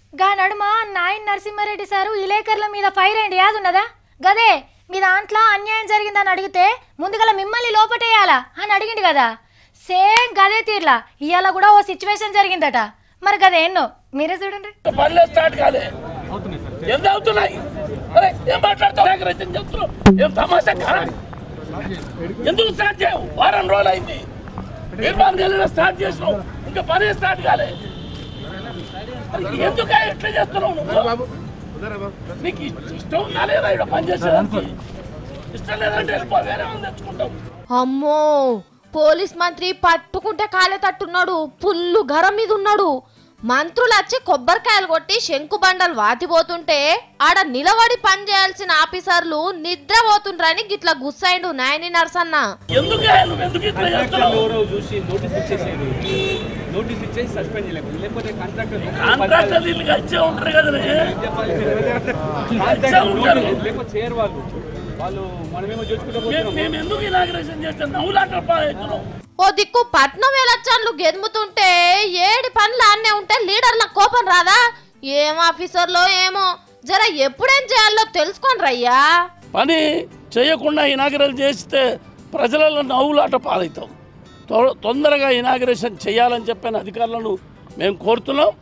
గా నడుమ నాయన్ నరసింహారెడ్డి సారు ఇలేకర్ల మీద ఫైర్ అయింది యాదున్నదా గదే మీ దాంట్లో అన్యాయం జరిగిందని అడిగితే ముందుగల మిమ్మల్ని లోపటేయాలా అని అడిగిండు కదా సేమ్ గదే తీర్లా ఇవాళ కూడా ఓ సిచ్యువేషన్ జరిగిందట మరి గదే ఎన్నో మీరే చూడండి పనులే స్టార్ట్ కాలే ఎంత అవుతున్నాయి అరే ఏం మాట్లాడతావు నాగరాజన్ చెప్తున్నావు ఏం తమాషా కాదు ఎందుకు స్టార్ట్ చేయవు వారం రోజులు అయింది నిర్మాణం కలిగిన స్టార్ట్ చేసినావు ఇంకా పనే స్టార్ట్ కాలే అరే ఎందుకు ఎట్లా చేస్తున్నావు నువ్వు నీకు ఇష్ట- ఇష్టం ఉందా లేదా ఇక్కడ పని చేసేదానికి ఇష్టం లేదంటే వెళ్ళిపో వేరే వాళ్ళు తెచ్చుకుంటావు అమ్మో పోలీస్ మంత్రి పట్టుకుంటే కాలే తట్టున్నాడు పుల్లు గరం మీద ఉన్నాడు మంత్రులు వచ్చి కొబ్బరికాయలు కొట్టి శంకు బండలు వాతిపోతుంటే ఆడ నిలబడి పని చేయాల్సిన ఆఫీసర్లు నిద్రపోతుండ్రని గిట్ల గుస్సైండు నాయని నరసన్న ఎందుకు నువ్వు ఎందుకు ఇట్లా చేస్తున్నావు ఎవరో చూసి నోటీస్ ఇచ్చేసేది నోటీస్ ఇచ్చేసి సస్పెండ్ చేయలేకపోతే లేకపోతే కాంట్రాక్టర్ కాంట్రాక్టర్ వీళ్ళకి వచ్చే ఉంటారు కదా లేకపోతే చేయరు వాళ్ళు వాళ్ళు మనమేమో చూసుకుంటూ మేము పోతున్నాం మేము ఎందుకు ఇనాగ్రేషన్ చేస్తాం నవ్వులాట పాడుతున్నాం ఓ దిక్కు పట్నం వేలచ్చాన్లు గెదుముతుంటే ఏడి పనులు అన్నే ఉంటే లీడర్ల కోపం రాదా ఏం ఆఫీసర్లో ఏమో జర ఎప్పుడేం చేయాలో తెలుసుకోండి రయ్యా పని చేయకుండా ఇనాగ్రేట్ చేస్తే ప్రజలలో నవ్వులాట పాలవుతాం తొ- తొందరగా ఇనాగ్రేషన్ చేయాలని చెప్పిన అధికారులను మేము కోరుతున్నాం